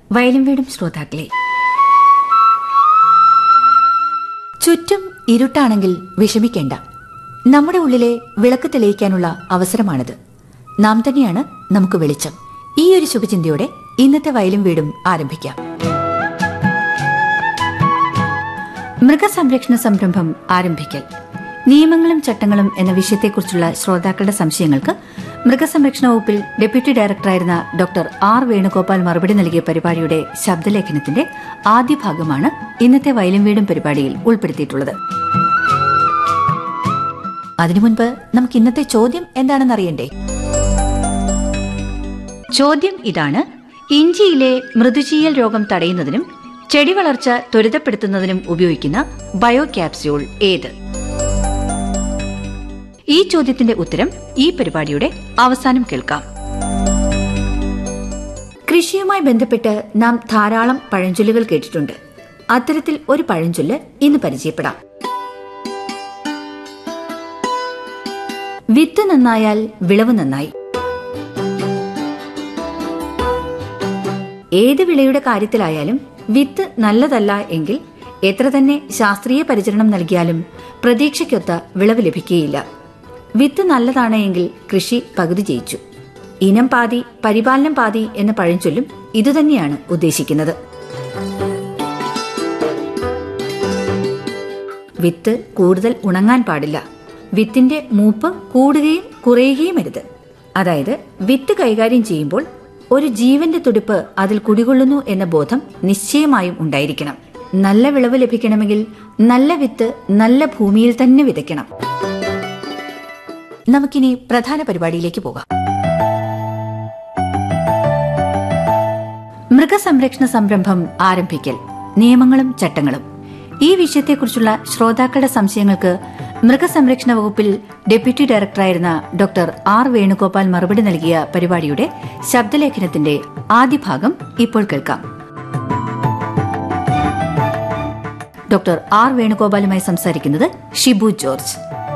വയലും വീടും ശ്രോതാക്കളെ ചുറ്റും ഇരുട്ടാണെങ്കിൽ വിഷമിക്കേണ്ട നമ്മുടെ ഉള്ളിലെ വിളക്ക് തെളിയിക്കാനുള്ള അവസരമാണിത് നാം തന്നെയാണ് നമുക്ക് വെളിച്ചം ഈ ഒരു ശുഭചിന്തയോടെ ഇന്നത്തെ വയലും വീടും ആരംഭിക്കാം മൃഗസംരക്ഷണ സംരംഭം ആരംഭിക്കൽ നിയമങ്ങളും ചട്ടങ്ങളും എന്ന വിഷയത്തെക്കുറിച്ചുള്ള ശ്രോതാക്കളുടെ സംശയങ്ങൾക്ക് മൃഗസംരക്ഷണ വകുപ്പിൽ ഡെപ്യൂട്ടി ഡയറക്ടറായിരുന്ന ഡോക്ടർ ആർ വേണുഗോപാൽ മറുപടി നൽകിയ പരിപാടിയുടെ ശബ്ദലേഖനത്തിന്റെ ആദ്യ ഭാഗമാണ് ഇന്നത്തെ വയലും വീടും പരിപാടിയിൽ ഉൾപ്പെടുത്തിയിട്ടുള്ളത് അതിനു മുൻപ് നമുക്ക് ഇന്നത്തെ ചോദ്യം എന്താണെന്ന് അറിയണ്ടേ ചോദ്യം ഇതാണ് ഇഞ്ചിയിലെ മൃദുചീയൽ രോഗം തടയുന്നതിനും ചെടി വളർച്ച ത്വരിതപ്പെടുത്തുന്നതിനും ഉപയോഗിക്കുന്ന ബയോ ക്യാപ്സ്യൂൾ ഏത് ഈ ചോദ്യത്തിന്റെ ഉത്തരം ഈ പരിപാടിയുടെ അവസാനം കേൾക്കാം കൃഷിയുമായി ബന്ധപ്പെട്ട് നാം ധാരാളം പഴഞ്ചൊല്ലുകൾ കേട്ടിട്ടുണ്ട് അത്തരത്തിൽ ഒരു പഴഞ്ചൊല്ല് ഇന്ന് പരിചയപ്പെടാം വിത്ത് നന്നായാൽ വിളവ് നന്നായി ഏത് വിളയുടെ കാര്യത്തിലായാലും വിത്ത് നല്ലതല്ല എങ്കിൽ എത്ര തന്നെ ശാസ്ത്രീയ പരിചരണം നൽകിയാലും പ്രതീക്ഷയ്ക്കൊത്ത വിളവ് ലഭിക്കുകയില്ല വിത്ത് നല്ലതാണ് എങ്കിൽ കൃഷി പകുതി ജയിച്ചു ഇനം പാതി പരിപാലനം പാതി എന്ന പഴഞ്ചൊല്ലും ഇതുതന്നെയാണ് ഉദ്ദേശിക്കുന്നത് വിത്ത് കൂടുതൽ ഉണങ്ങാൻ പാടില്ല വിത്തിന്റെ മൂപ്പ് കൂടുകയും കുറയുകയും അരുത് അതായത് വിത്ത് കൈകാര്യം ചെയ്യുമ്പോൾ ഒരു ജീവന്റെ തുടിപ്പ് അതിൽ കുടികൊള്ളുന്നു എന്ന ബോധം നിശ്ചയമായും ഉണ്ടായിരിക്കണം നല്ല വിളവ് ലഭിക്കണമെങ്കിൽ നല്ല വിത്ത് നല്ല ഭൂമിയിൽ തന്നെ വിതയ്ക്കണം നമുക്കിനി പ്രധാന പരിപാടിയിലേക്ക് പോകാം മൃഗസംരക്ഷണ സംരംഭം ആരംഭിക്കൽ നിയമങ്ങളും ചട്ടങ്ങളും ഈ വിഷയത്തെക്കുറിച്ചുള്ള ശ്രോതാക്കളുടെ സംശയങ്ങൾക്ക് മൃഗസംരക്ഷണ വകുപ്പിൽ ഡെപ്യൂട്ടി ഡയറക്ടറായിരുന്ന ഡോക്ടർ ആർ വേണുഗോപാൽ മറുപടി നൽകിയ പരിപാടിയുടെ ശബ്ദലേഖനത്തിന്റെ ആദ്യ ഭാഗം ഇപ്പോൾ കേൾക്കാം ഡോക്ടർ ആർ വേണുഗോപാലുമായി സംസാരിക്കുന്നത് ഷിബു ജോർജ്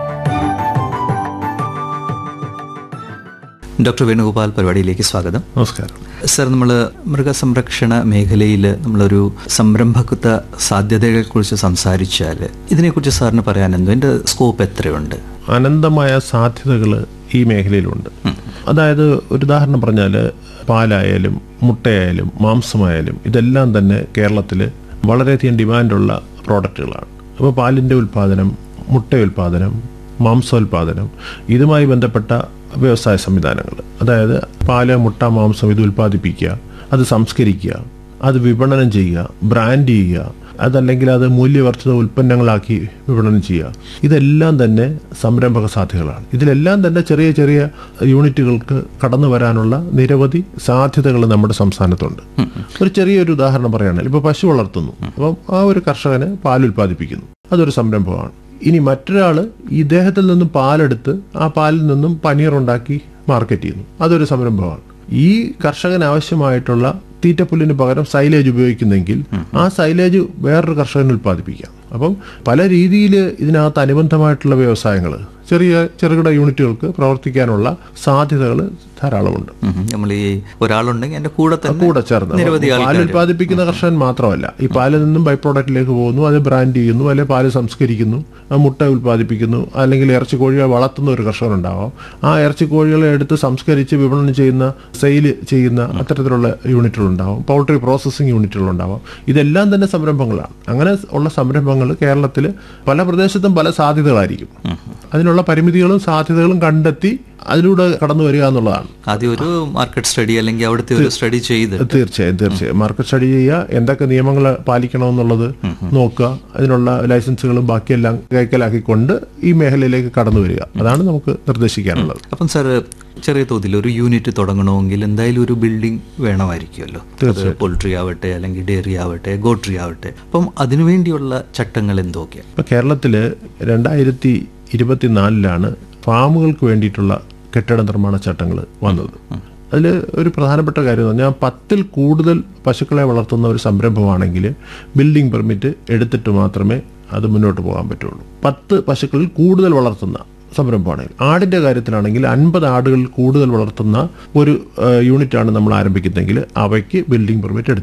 ഡോക്ടർ വേണുഗോപാൽ പരിപാടിയിലേക്ക് സ്വാഗതം നമസ്കാരം സർ നമ്മൾ മൃഗസംരക്ഷണ മേഖലയിൽ നമ്മളൊരു സംരംഭകത്വ സാധ്യതകളെക്കുറിച്ച് സംസാരിച്ചാൽ ഇതിനെക്കുറിച്ച് സാറിന് പറയാനെന്തോ എൻ്റെ സ്കോപ്പ് എത്രയുണ്ട് അനന്തമായ സാധ്യതകൾ ഈ മേഖലയിലുണ്ട് അതായത് ഒരു ഉദാഹരണം പറഞ്ഞാൽ പാലായാലും മുട്ടയായാലും മാംസമായാലും ഇതെല്ലാം തന്നെ കേരളത്തിൽ വളരെയധികം ഡിമാൻഡുള്ള പ്രോഡക്റ്റുകളാണ് അപ്പോൾ പാലിൻ്റെ ഉൽപ്പാദനം മുട്ട ഉൽപ്പാദനം മാംസോൽപാദനം ഇതുമായി ബന്ധപ്പെട്ട വ്യവസായ സംവിധാനങ്ങൾ അതായത് പാല് മുട്ട മാംസം ഇത് ഉൽപ്പാദിപ്പിക്കുക അത് സംസ്കരിക്കുക അത് വിപണനം ചെയ്യുക ബ്രാൻഡ് ചെയ്യുക അതല്ലെങ്കിൽ അത് മൂല്യവർദ്ധിത ഉൽപ്പന്നങ്ങളാക്കി വിപണനം ചെയ്യുക ഇതെല്ലാം തന്നെ സംരംഭക സാധ്യതകളാണ് ഇതിലെല്ലാം തന്നെ ചെറിയ ചെറിയ യൂണിറ്റുകൾക്ക് കടന്നു വരാനുള്ള നിരവധി സാധ്യതകൾ നമ്മുടെ സംസ്ഥാനത്തുണ്ട് ഒരു ചെറിയൊരു ഉദാഹരണം പറയുകയാണെങ്കിൽ ഇപ്പോൾ പശു വളർത്തുന്നു അപ്പം ആ ഒരു കർഷകന് പാൽ ഉൽപ്പാദിപ്പിക്കുന്നു അതൊരു സംരംഭമാണ് ഇനി മറ്റൊരാൾ ഇദ്ദേഹത്തിൽ നിന്നും പാലെടുത്ത് ആ പാലിൽ നിന്നും പനീർ ഉണ്ടാക്കി മാർക്കറ്റ് ചെയ്യുന്നു അതൊരു സംരംഭമാണ് ഈ കർഷകന് ആവശ്യമായിട്ടുള്ള തീറ്റപ്പുല്ലിന് പകരം സൈലേജ് ഉപയോഗിക്കുന്നെങ്കിൽ ആ സൈലേജ് വേറൊരു കർഷകന് ഉൽപ്പാദിപ്പിക്കാം അപ്പം പല രീതിയിൽ ഇതിനകത്ത് അനുബന്ധമായിട്ടുള്ള വ്യവസായങ്ങൾ ചെറിയ ചെറുകിട യൂണിറ്റുകൾക്ക് പ്രവർത്തിക്കാനുള്ള സാധ്യതകൾ ധാരാളമുണ്ട് നമ്മൾ ഈ ഒരാളുണ്ടെങ്കിൽ എൻ്റെ കൂടെ തന്നെ കൂടെ ചേർന്ന് നിരവധി പാൽ ആൾക്കാർ ഉൽപ്പാദിപ്പിക്കുന്ന കർഷകൻ മാത്രമല്ല ഈ പാലിൽ നിന്നും ബൈ പ്രോഡക്റ്റിലേക്ക് പോകുന്നു അത് ബ്രാൻഡ് ചെയ്യുന്നു അല്ലെങ്കിൽ പാല് സംസ്കരിക്കുന്നു ആ മുട്ട ഉൽപ്പാദിപ്പിക്കുന്നു അല്ലെങ്കിൽ ഇറച്ചി കോഴികളെ വളർത്തുന്ന ഒരു കർഷകൻ ഉണ്ടാവാം ആ ഇറച്ചി കോഴികളെ എടുത്ത് സംസ്കരിച്ച് വിപണനം ചെയ്യുന്ന സെയിൽ ചെയ്യുന്ന അത്തരത്തിലുള്ള യൂണിറ്റുകൾ ഉണ്ടാവും പൗൾട്രി പ്രോസസ്സിംഗ് യൂണിറ്റുകൾ ഉണ്ടാവാം ഇതെല്ലാം തന്നെ സംരംഭങ്ങളാണ് അങ്ങനെ ഉള്ള സംരംഭങ്ങൾ കേരളത്തിൽ പല പ്രദേശത്തും പല സാധ്യതകളായിരിക്കും അതിനുള്ള പരിമിതികളും സാധ്യതകളും കണ്ടെത്തി അതിലൂടെ കടന്നു വരിക എന്നുള്ളതാണ് ആദ്യം ഒരു മാർക്കറ്റ് സ്റ്റഡി അല്ലെങ്കിൽ അവിടുത്തെ ഒരു സ്റ്റഡി ചെയ്ത് തീർച്ചയായും തീർച്ചയായും മാർക്കറ്റ് സ്റ്റഡി ചെയ്യുക എന്തൊക്കെ നിയമങ്ങൾ പാലിക്കണമെന്നുള്ളത് നോക്കുക അതിനുള്ള ലൈസൻസുകളും ബാക്കിയെല്ലാം കൈക്കലാക്കിക്കൊണ്ട് ഈ മേഖലയിലേക്ക് കടന്നു വരിക അതാണ് നമുക്ക് നിർദ്ദേശിക്കാനുള്ളത് അപ്പം സാർ ചെറിയ തോതിൽ ഒരു യൂണിറ്റ് തുടങ്ങണമെങ്കിൽ എന്തായാലും ഒരു ബിൽഡിംഗ് വേണമായിരിക്കുമല്ലോ അത് പോൾട്രി ആവട്ടെ അല്ലെങ്കിൽ ഡയറി ആവട്ടെ ഗോട്രി ആവട്ടെ അപ്പം അതിനുവേണ്ടിയുള്ള ചട്ടങ്ങൾ എന്തൊക്കെയാണ് ഇപ്പൊ കേരളത്തിൽ രണ്ടായിരത്തി ഇരുപത്തിനാലിലാണ് ഫാമുകൾക്ക് വേണ്ടിയിട്ടുള്ള കെട്ടിട നിർമ്മാണ ചട്ടങ്ങൾ വന്നത് അതിൽ ഒരു പ്രധാനപ്പെട്ട കാര്യം എന്ന് പറഞ്ഞാൽ പത്തിൽ കൂടുതൽ പശുക്കളെ വളർത്തുന്ന ഒരു സംരംഭമാണെങ്കിൽ ബിൽഡിംഗ് പെർമിറ്റ് എടുത്തിട്ട് മാത്രമേ അത് മുന്നോട്ട് പോകാൻ പറ്റുള്ളൂ പത്ത് പശുക്കളിൽ കൂടുതൽ വളർത്തുന്ന സംരംഭമാണെങ്കിൽ ആടിന്റെ കാര്യത്തിലാണെങ്കിൽ അൻപത് ആടുകളിൽ കൂടുതൽ വളർത്തുന്ന ഒരു യൂണിറ്റാണ് നമ്മൾ ആരംഭിക്കുന്നതെങ്കിൽ അവയ്ക്ക് ബിൽഡിംഗ് പെർമിറ്റ്